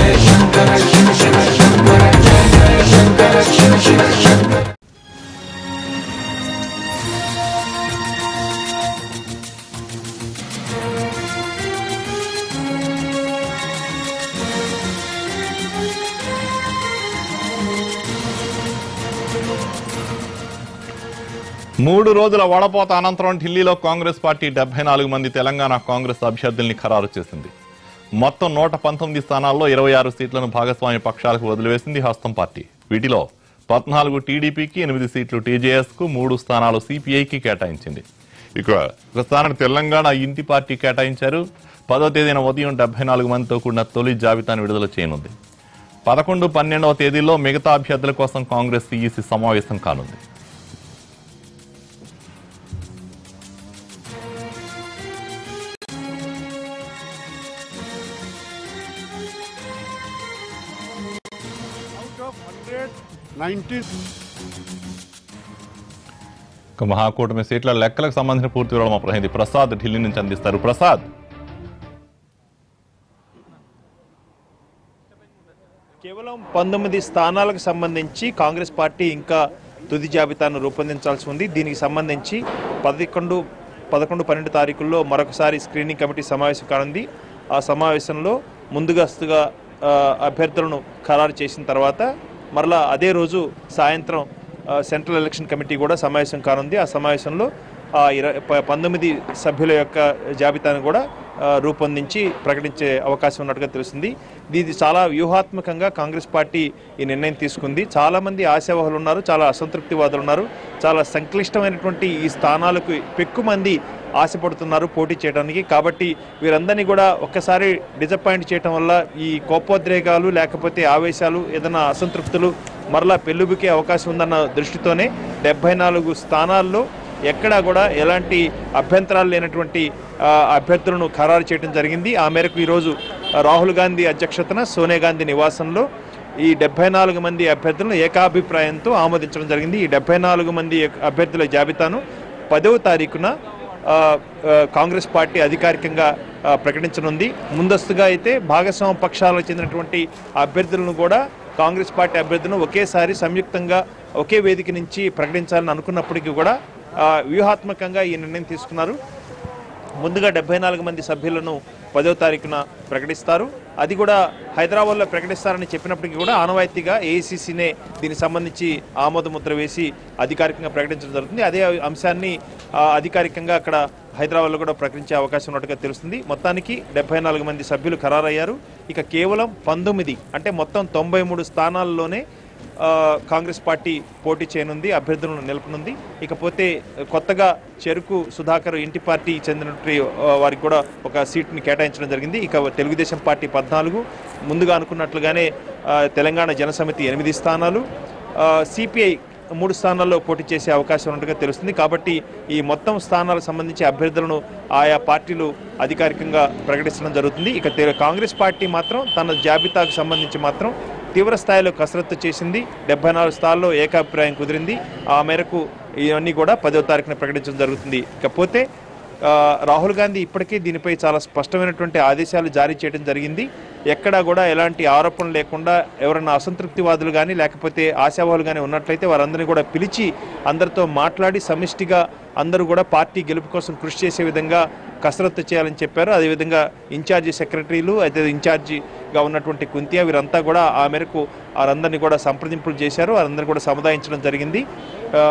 మూడు రోజుల వడపోత అనంతరం ఢిల్లీలో కాంగ్రెస్ పార్టీ డెబ్బై నాలుగు మంది తెలంగాణ కాంగ్రెస్ అభ్యర్థుల్ని ఖరారు చేసింది మొత్తం నూట పంతొమ్మిది స్థానాల్లో ఇరవై ఆరు సీట్లను భాగస్వామ్య పక్షాలకు వదిలివేసింది హస్తం పార్టీ వీటిలో పద్నాలుగు టీడీపీకి ఎనిమిది సీట్లు టీజేఎస్ కు మూడు స్థానాలు సిపిఐకి కేటాయించింది ఇక ఒక స్థానాన్ని తెలంగాణ ఇంటి పార్టీ కేటాయించారు పదో తేదీన ఉదయం డెబ్బై నాలుగు మందితో కూడిన తొలి జాబితాను విడుదల చేయనుంది పదకొండు పన్నెండవ తేదీల్లో మిగతా అభ్యర్థుల కోసం కాంగ్రెస్ సిఈసి సమావేశం కానుంది out of 190 ఇక మహాకూటమి సీట్ల లెక్కలకు సంబంధించిన పూర్తి వివరాలు మా ప్రతినిధి ప్రసాద్ ఢిల్లీ నుంచి అందిస్తారు ప్రసాద్ కేవలం పంతొమ్మిది స్థానాలకు సంబంధించి కాంగ్రెస్ పార్టీ ఇంకా తుది జాబితాను రూపొందించాల్సి ఉంది దీనికి సంబంధించి పదకొండు పదకొండు పన్నెండు తారీఖుల్లో మరొకసారి స్క్రీనింగ్ కమిటీ సమావేశం కానుంది ఆ సమావేశంలో ముందుగస్తుగా ఆ, అభ్యర్థులను ఖరారు చేసిన తర్వాత మరలా అదే రోజు సాయంత్రం ఆ, సెంట్రల్ ఎలక్షన్ కమిటీ కూడా సమావేశం కానుంది ఆ సమావేశంలో ఆ ఇర- ప- పంతొమ్మిది సభ్యుల యొక్క జాబితాను కూడా ఆ, రూపొందించి ప్రకటించే అవకాశం ఉన్నట్టుగా తెలుస్తుంది ఇది చాలా వ్యూహాత్మకంగా కాంగ్రెస్ పార్టీ ఈ నిర్ణయం తీసుకుంది చాలా మంది ఆశావహులు ఉన్నారు చాలా అసంతృప్తివాదులు ఉన్నారు చాలా సంక్లిష్టమైనటువంటి ఈ స్థానాలకు పెక్కు మంది ఆశపడుతున్నారు పోటీ చేయడానికి కాబట్టి వీరందరినీ కూడా ఒక్కసారి డిసప్పాయింట్ చేయడం వల్ల ఈ కోపోద్రేగాలు లేకపోతే ఆవేశాలు ఏదైనా అసంతృప్తులు మరలా పెళ్ళుబికే అవకాశం ఉందన్న దృష్టితోనే డెబ్బై నాలుగు స్థానాల్లో ఎక్కడా కూడా ఎలాంటి అభ్యంతరాలు లేనటువంటి ఆ, అభ్యర్థులను ఖరారు చేయడం జరిగింది ఆ మేరకు ఈరోజు రాహుల్ గాంధీ అధ్యక్షతన సోనియా గాంధీ నివాసంలో ఈ డెబ్బై నాలుగు మంది అభ్యర్థులను ఏకాభిప్రాయంతో ఆమోదించడం జరిగింది ఈ డెబ్బై నాలుగు మంది అభ్యర్థుల జాబితాను పదవ తారీఖున ఆ, ఆ, కాంగ్రెస్ పార్టీ అధికారికంగా ఆ, ప్రకటించనుంది ముందస్తుగా అయితే భాగస్వామ్య పక్షాలకు చెందినటువంటి అభ్యర్థులను కూడా కాంగ్రెస్ పార్టీ అభ్యర్థులను ఒకేసారి సంయుక్తంగా ఒకే వేదిక నుంచి ప్రకటించాలని అనుకున్నప్పటికీ కూడా ఆ, వ్యూహాత్మకంగా ఈ నిర్ణయం తీసుకున్నారు ముందుగా డెబ్బై నాలుగు మంది సభ్యులను పదో తారీఖున ప్రకటిస్తారు అది కూడా హైదరాబాద్లో ప్రకటిస్తారని చెప్పినప్పటికీ కూడా ఆనవాయితీగా ఏఐసీసీనే దీనికి సంబంధించి ఆమోద ముద్ర వేసి అధికారికంగా ప్రకటించడం జరుగుతుంది అదే అంశాన్ని ఆ, అధికారికంగా అక్కడ హైదరాబాద్లో కూడా ప్రకటించే అవకాశం ఉన్నట్టుగా తెలుస్తుంది మొత్తానికి డెబ్బై నాలుగు మంది సభ్యులు ఖరారయ్యారు ఇక కేవలం పంతొమ్మిది అంటే మొత్తం తొంభై మూడు స్థానాల్లోనే ఆ, కాంగ్రెస్ పార్టీ పోటీ చేయనుంది అభ్యర్థులను నిలపనుంది ఇకపోతే కొత్తగా చెరుకు సుధాకర్ ఇంటి పార్టీ చెందినటువంటి ఆ, వారికి కూడా ఒక సీట్ని కేటాయించడం జరిగింది ఇక తెలుగుదేశం పార్టీ పద్నాలుగు ముందుగా అనుకున్నట్లుగానే ఆ, తెలంగాణ జనసమితి ఎనిమిది స్థానాలు సిపిఐ మూడు స్థానాల్లో పోటీ చేసే అవకాశం ఉన్నట్టుగా తెలుస్తుంది కాబట్టి ఈ మొత్తం స్థానాలకు సంబంధించి అభ్యర్థులను ఆయా పార్టీలు అధికారికంగా ప్రకటించడం జరుగుతుంది ఇక తె- కాంగ్రెస్ పార్టీ మాత్రం తన జాబితాకు సంబంధించి మాత్రం తీవ్ర స్థాయిలో కసరత్తు చేసింది డెబ్బై నాలుగు స్థానాల్లో ఏకాభిప్రాయం కుదిరింది ఆ మేరకు ఇవన్నీ కూడా పదో తారీఖున ప్రకటించడం జరుగుతుంది ఇకపోతే ఆ, రాహుల్ గాంధీ ఇప్పటికే దీనిపై చాలా స్పష్టమైనటువంటి ఆదేశాలు జారీ చేయడం జరిగింది ఎక్కడా కూడా ఎలాంటి ఆరోపణలు లేకుండా ఎవరైనా అసంతృప్తివాదులు కానీ లేకపోతే ఆశావాహులు కానీ ఉన్నట్లయితే వారందరినీ కూడా పిలిచి అందరితో మాట్లాడి సమిష్టిగా అందరూ కూడా పార్టీ గెలుపు కోసం కృషి చేసే విధంగా కసరత్తు చేయాలని చెప్పారు అదేవిధంగా ఇన్ఛార్జి సెక్రటరీలు అదే ఇన్ఛార్జిగా ఉన్నటువంటి కుంతియా వీరంతా కూడా ఆ మేరకు వారందరినీ కూడా సంప్రదింపులు చేశారు వారందరినీ కూడా సముదాయించడం జరిగింది ఆ,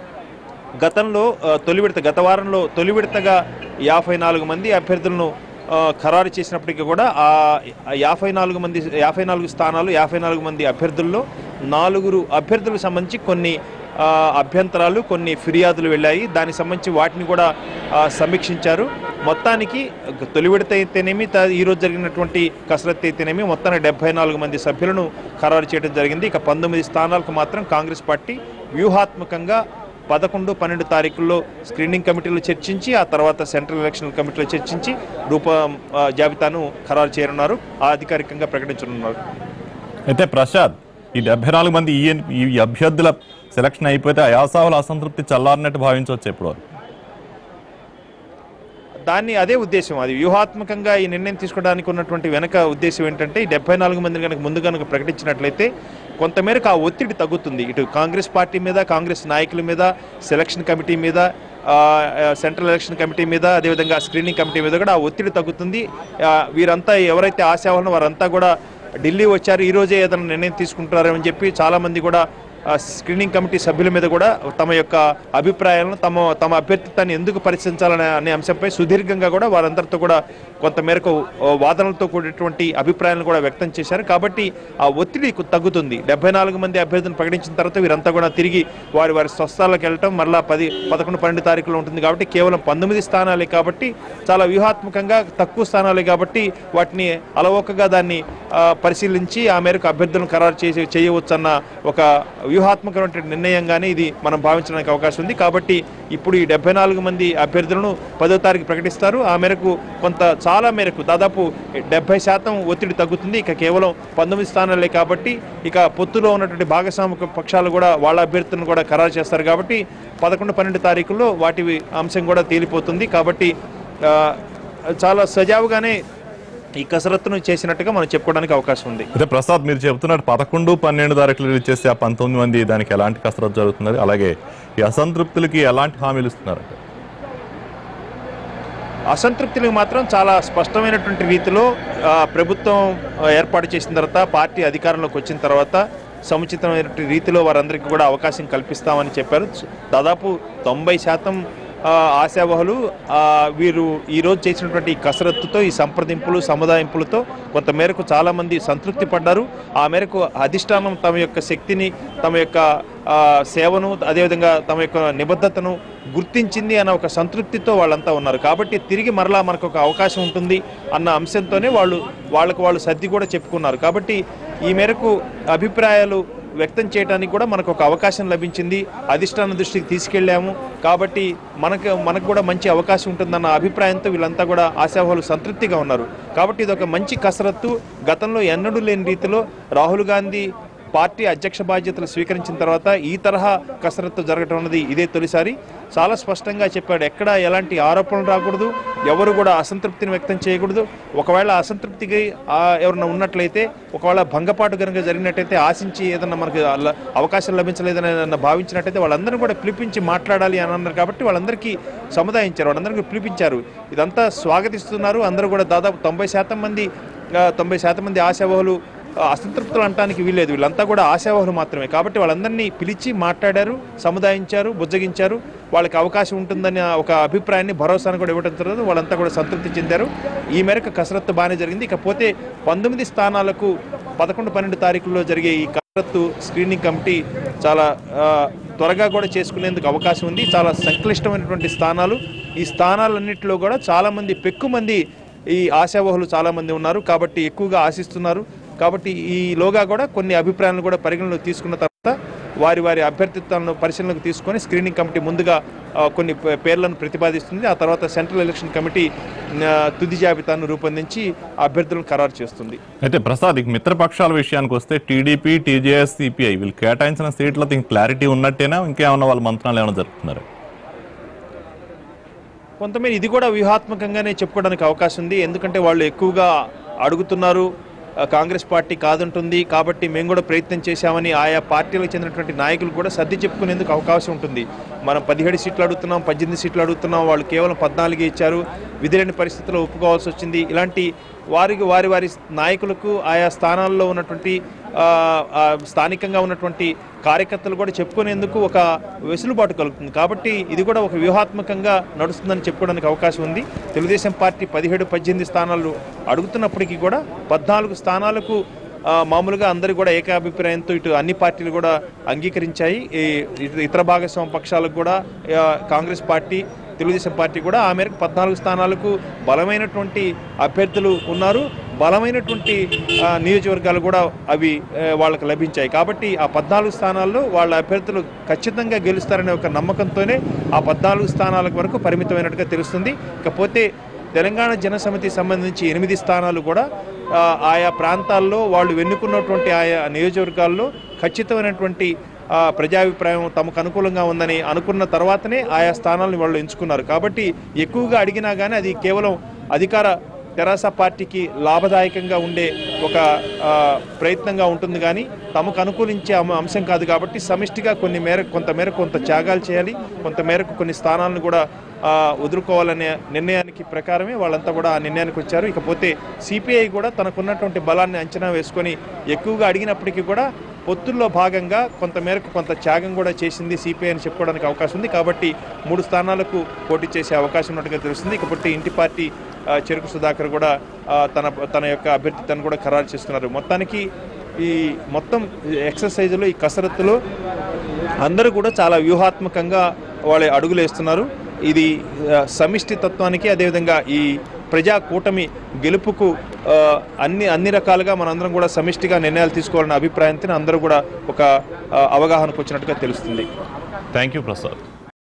గతంలో ఆ, తొలి విడత గత వారంలో తొలి విడతగా యాభై నాలుగు మంది అభ్యర్థులను ఆ, ఖరారు చేసినప్పటికీ కూడా ఆ ఆ యాభై నాలుగు మంది యాభై నాలుగు స్థానాలు యాభై నాలుగు మంది అభ్యర్థుల్లో నాలుగురు అభ్యర్థులకు సంబంధించి కొన్ని ఆ, అభ్యంతరాలు కొన్ని ఫిర్యాదులు వెళ్ళాయి దానికి సంబంధించి వాటిని కూడా ఆ, సమీక్షించారు మొత్తానికి తొలి విడత అయితేనేమి త- ఈరోజు జరిగినటువంటి కసరత్తు అయితేనేమి మొత్తానికి డెబ్బై నాలుగు మంది సభ్యులను ఖరారు చేయడం జరిగింది ఇక పంతొమ్మిది స్థానాలకు మాత్రం కాంగ్రెస్ పార్టీ వ్యూహాత్మకంగా పదకొండు పన్నెండు తారీఖుల్లో స్క్రీనింగ్ కమిటీలో చర్చించి ఆ తర్వాత సెంట్రల్ ఎలక్షన్ కమిటీలో చర్చించి రూప ఆ, జాబితాను ఖరారు చేయనున్నారు ఆ అధికారికంగా ప్రకటించనున్నారు అయితే ప్రసాద్ ఈ డెబ్బై నాలుగు మంది ఈ ఈ అభ్యర్థుల సెలక్షన్ అయిపోతే అయాసావుల అసంతృప్తి చల్లారినట్టు భావించవచ్చు ఇప్పుడు దాన్ని అదే ఉద్దేశం అది వ్యూహాత్మకంగా ఈ నిర్ణయం తీసుకోవడానికి ఉన్నటువంటి వెనక ఉద్దేశం ఏంటంటే ఈ డెబ్బై నాలుగు మందిని కనుక ముందు కనుక ప్రకటించినట్లయితే కొంతమేరకు ఆ ఒత్తిడి తగ్గుతుంది ఇటు కాంగ్రెస్ పార్టీ మీద కాంగ్రెస్ నాయకుల మీద సెలక్షన్ కమిటీ మీద ఆ, ఆ, సెంట్రల్ ఎలక్షన్ కమిటీ మీద అదేవిధంగా స్క్రీనింగ్ కమిటీ మీద కూడా ఆ ఒత్తిడి తగ్గుతుంది ఆ, వీరంతా ఎవరైతే ఆశావాహన వారంతా కూడా ఢిల్లీ వచ్చారు ఈ రోజే ఏదైనా నిర్ణయం తీసుకుంటారని చెప్పి చాలా మంది కూడా ఆ, స్క్రీనింగ్ కమిటీ సభ్యుల మీద కూడా తమ యొక్క అభిప్రాయాలను తమ తమ అభ్యర్థిత్వాన్ని ఎందుకు పరిశీలించాలనే అనే అంశంపై సుదీర్ఘంగా కూడా వారందరితో కూడా కొంతమేరకు ఆ, వాదనలతో కూడినటువంటి అభిప్రాయాలను కూడా వ్యక్తం చేశారు కాబట్టి ఆ ఒత్తిడి కు- తగ్గుతుంది డెబ్బై నాలుగు మంది అభ్యర్థులను ప్రకటించిన తర్వాత వీరంతా కూడా తిరిగి వారి వారి స్వస్థలాలకు వెళ్ళటం మళ్ళా పది పదకొండు పన్నెండు తారీఖులో ఉంటుంది కాబట్టి కేవలం పంతొమ్మిది స్థానాలే కాబట్టి చాలా వ్యూహాత్మకంగా తక్కువ స్థానాలే కాబట్టి వాటిని అలవోకగా దాన్ని ఆ, పరిశీలించి ఆ మేరకు అభ్యర్థులను ఖరారు చేసి చేయవచ్చన్న ఒక వ్యూహాత్మకమైన నిర్ణయంగానే ఇది మనం భావించడానికి అవకాశం ఉంది కాబట్టి ఇప్పుడు ఈ డెబ్బై నాలుగు మంది అభ్యర్థులను పదో తారీఖు ప్రకటిస్తారు ఆ మేరకు కొంత చాలా మేరకు దాదాపు డెబ్బై శాతం ఒత్తిడి తగ్గుతుంది ఇక కేవలం పంతొమ్మిది స్థానాలే కాబట్టి ఇక పొత్తులో ఉన్నటువంటి భాగస్వామిక పక్షాలు కూడా వాళ్ళ అభ్యర్థులను కూడా ఖరారు చేస్తారు కాబట్టి పదకొండు పన్నెండు తారీఖుల్లో వాటి అంశం కూడా తేలిపోతుంది కాబట్టి ఆ, చాలా సజావుగానే ఈ కసరత్తును చేసినట్టుగా మనం చెప్పుకోవడానికి అవకాశం ఉంది అయితే ప్రసాద్ మీరు చెప్తున్నట్టు పదకొండు పన్నెండు తారీఖులు రిలీజ్ చేస్తే ఆ పంతొమ్మిది మంది దానికి ఎలాంటి కసరత్తు జరుగుతున్నది అలాగే ఈ అసంతృప్తులకి ఎలాంటి హామీలు ఇస్తున్నారంటే అసంతృప్తులకు మాత్రం చాలా స్పష్టమైనటువంటి రీతిలో ఆ, ప్రభుత్వం ఆ, ఏర్పాటు చేసిన తర్వాత పార్టీ అధికారంలోకి వచ్చిన తర్వాత సముచితమైనటువంటి రీతిలో వారందరికీ కూడా అవకాశం కల్పిస్తామని చెప్పారు దాదాపు తొంభై శాతం ఆ, ఆశావహులు ఆ, వీరు ఈరోజు చేసినటువంటి ఈ కసరత్తుతో ఈ సంప్రదింపులు సముదాయింపులతో కొంత మేరకు చాలామంది సంతృప్తి పడ్డారు ఆ మేరకు అధిష్టానం తమ యొక్క శక్తిని తమ యొక్క ఆ, సేవను అదేవిధంగా తమ యొక్క నిబద్ధతను గుర్తించింది అన్న ఒక సంతృప్తితో వాళ్ళంతా ఉన్నారు కాబట్టి తిరిగి మరలా మనకు ఒక అవకాశం ఉంటుంది అన్న అంశంతోనే వాళ్ళు వాళ్ళకు వాళ్ళు సర్ది కూడా చెప్పుకున్నారు కాబట్టి ఈ మేరకు అభిప్రాయాలు వ్యక్తం చేయడానికి కూడా మనకు ఒక అవకాశం లభించింది అధిష్టాన దృష్టికి తీసుకెళ్ళాము కాబట్టి మనకు మనకు కూడా మంచి అవకాశం ఉంటుందన్న అభిప్రాయంతో వీళ్ళంతా కూడా ఆశావాహులు సంతృప్తిగా ఉన్నారు కాబట్టి ఇది ఒక మంచి కసరత్తు గతంలో ఎన్నడూ లేని రీతిలో రాహుల్ గాంధీ పార్టీ అధ్యక్ష బాధ్యతలు స్వీకరించిన తర్వాత ఈ తరహా కసరత్తు జరగడం అన్నది ఇదే తొలిసారి చాలా స్పష్టంగా చెప్పాడు ఎక్కడ ఎలాంటి ఆరోపణలు రాకూడదు ఎవరు కూడా అసంతృప్తిని వ్యక్తం చేయకూడదు ఒకవేళ అసంతృప్తికి ఆ, ఎవరన్నా ఉన్నట్లయితే ఒకవేళ భంగపాటు కనుక జరిగినట్టయితే ఆశించి ఏదన్నా మనకు అల- అవకాశం లభించలేదని ఏదన్నా భావించినట్టయితే వాళ్ళందరూ కూడా పిలిపించి మాట్లాడాలి అని అన్నారు కాబట్టి వాళ్ళందరికీ సముదాయించారు వాళ్ళందరికీ పిలిపించారు ఇదంతా స్వాగతిస్తున్నారు అందరూ కూడా దాదాపు తొంభై శాతం మంది ఆ, తొంభై శాతం మంది ఆశావహులు ఆ, అసంతృప్తులు అనడానికి వీల్లేదు వీళ్ళంతా కూడా ఆశావహులు మాత్రమే కాబట్టి వాళ్ళందరినీ పిలిచి మాట్లాడారు సముదాయించారు బుజ్జగించారు వాళ్ళకి అవకాశం ఉంటుందని ఒక అభిప్రాయాన్ని భరోసాను కూడా ఇవ్వడం తర్వాత వాళ్ళంతా కూడా సంతృప్తి చెందారు ఈ మేరకు కసరత్తు బాగానే జరిగింది ఇకపోతే పంతొమ్మిది స్థానాలకు పదకొండు పన్నెండు తారీఖుల్లో జరిగే ఈ కసరత్తు స్క్రీనింగ్ కమిటీ చాలా ఆ, త్వరగా కూడా చేసుకునేందుకు అవకాశం ఉంది చాలా సంక్లిష్టమైనటువంటి స్థానాలు ఈ స్థానాలన్నింటిలో కూడా చాలామంది పెక్కు మంది ఈ ఆశావహులు చాలామంది ఉన్నారు కాబట్టి ఎక్కువగా ఆశిస్తున్నారు కాబట్టి ఈలోగా కూడా కొన్ని అభిప్రాయాలను కూడా పరిగణలోకి తీసుకున్న తర్వాత వారి వారి అభ్యర్థిత్వాలను పరిశీలనకు తీసుకొని స్క్రీనింగ్ కమిటీ ముందుగా ఆ, కొన్ని పే- పేర్లను ప్రతిపాదిస్తుంది ఆ తర్వాత సెంట్రల్ ఎలక్షన్ కమిటీ ఆ, తుది జాబితాను రూపొందించి అభ్యర్థులను ఖరారు చేస్తుంది అయితే ప్రసాద్ ఇక మిత్రపక్షాల విషయానికి వస్తే టీడీపీ టీజేఎస్ సిపిఐ వీళ్ళు కేటాయించిన సీట్లతో ఇంక క్లారిటీ ఉన్నట్టేనా ఇంకేమన్నా వాళ్ళ మంత్రాలు ఏమైనా జరుగుతున్నారు కొంతమంది ఇది కూడా వ్యూహాత్మకంగానే చెప్పుకోవడానికి అవకాశం ఉంది ఎందుకంటే వాళ్ళు ఎక్కువగా అడుగుతున్నారు ఆ, కాంగ్రెస్ పార్టీ కాదంటుంది కాబట్టి మేము కూడా ప్రయత్నం చేశామని ఆయా పార్టీలకు చెందినటువంటి నాయకులు కూడా సర్ది చెప్పుకునేందుకు అవకాశం ఉంటుంది మనం పదిహేడు సీట్లు అడుగుతున్నాం పద్దెనిమిది సీట్లు అడుగుతున్నాం వాళ్ళు కేవలం పద్నాలుగే ఇచ్చారు విధిలేని పరిస్థితుల్లో ఒప్పుకోవాల్సి వచ్చింది ఇలాంటి వారికి వారి వారి నాయకులకు ఆయా స్థానాల్లో ఉన్నటువంటి ఆ, ఆ, స్థానికంగా ఉన్నటువంటి కార్యకర్తలు కూడా చెప్పుకునేందుకు ఒక వెసులుబాటు కలుగుతుంది కాబట్టి ఇది కూడా ఒక వ్యూహాత్మకంగా నడుస్తుందని చెప్పుకోవడానికి అవకాశం ఉంది తెలుగుదేశం పార్టీ పదిహేడు పద్దెనిమిది స్థానాలు అడుగుతున్నప్పటికీ కూడా పద్నాలుగు స్థానాలకు ఆ, మామూలుగా అందరూ కూడా ఏకాభిప్రాయంతో ఇటు అన్ని పార్టీలు కూడా అంగీకరించాయి ఈ ఇటు ఇతర భాగస్వామ్య పక్షాలకు కూడా ఆ, కాంగ్రెస్ పార్టీ తెలుగుదేశం పార్టీ కూడా ఆ మేరకు పద్నాలుగు స్థానాలకు బలమైనటువంటి అభ్యర్థులు ఉన్నారు బలమైనటువంటి ఆ, నియోజకవర్గాలు కూడా అవి ఆ, వాళ్ళకి లభించాయి కాబట్టి ఆ పద్నాలుగు స్థానాల్లో వాళ్ళ అభ్యర్థులు ఖచ్చితంగా గెలుస్తారనే ఒక నమ్మకంతోనే ఆ పద్నాలుగు స్థానాలకు వరకు పరిమితమైనట్టుగా తెలుస్తుంది ఇకపోతే తెలంగాణ జనసమితి సంబంధించి ఎనిమిది స్థానాలు కూడా ఆ, ఆయా ప్రాంతాల్లో వాళ్ళు వెన్నుకున్నటువంటి ఆయా నియోజకవర్గాల్లో ఖచ్చితమైనటువంటి ఆ, ప్రజాభిప్రాయం తమకు అనుకూలంగా ఉందని అనుకున్న తర్వాతనే ఆయా స్థానాలను వాళ్ళు ఎంచుకున్నారు కాబట్టి ఎక్కువగా అడిగినా కానీ అది కేవలం అధికార తెరాస పార్టీకి లాభదాయకంగా ఉండే ఒక ఆ, ప్రయత్నంగా ఉంటుంది కానీ తమకు అనుకూలించే అమ- అంశం కాదు కాబట్టి సమిష్టిగా కొన్ని మేరకు కొంత మేరకు కొంత త్యాగాలు చేయాలి కొంత మేరకు కొన్ని స్థానాలను కూడా ఆ, వదులుకోవాలనే నిర్ణయానికి ప్రకారమే వాళ్ళంతా కూడా ఆ నిర్ణయానికి వచ్చారు ఇకపోతే సిపిఐ కూడా తనకున్నటువంటి బలాన్ని అంచనా వేసుకొని ఎక్కువగా అడిగినప్పటికీ కూడా పొత్తుల్లో భాగంగా కొంత మేరకు కొంత త్యాగం కూడా చేసింది సిపిఐ అని చెప్పుకోవడానికి అవకాశం ఉంది కాబట్టి మూడు స్థానాలకు పోటీ చేసే అవకాశం ఉన్నట్టుగా తెలుస్తుంది ఇకపోతే ఇంటి పార్టీ ఆ, చెరుకు సుధాకర్ కూడా ఆ, తన తన యొక్క అభ్యర్థిత్వాన్ని కూడా ఖరారు చేస్తున్నారు మొత్తానికి ఈ మొత్తం ఎక్సర్సైజ్లో ఈ కసరత్తులో అందరూ కూడా చాలా వ్యూహాత్మకంగా వాళ్ళ అడుగులు వేస్తున్నారు ఇది ఆ, సమిష్టి తత్వానికి అదేవిధంగా ఈ ప్రజా కూటమి గెలుపుకు ఆ, అన్ని అన్ని రకాలుగా మనందరం కూడా సమిష్టిగా నిర్ణయాలు తీసుకోవాలన్న అభిప్రాయంతో అందరూ కూడా ఒక ఆ, అవగాహనకు వచ్చినట్టుగా తెలుస్తుంది థ్యాంక్ యూ ప్రసాద్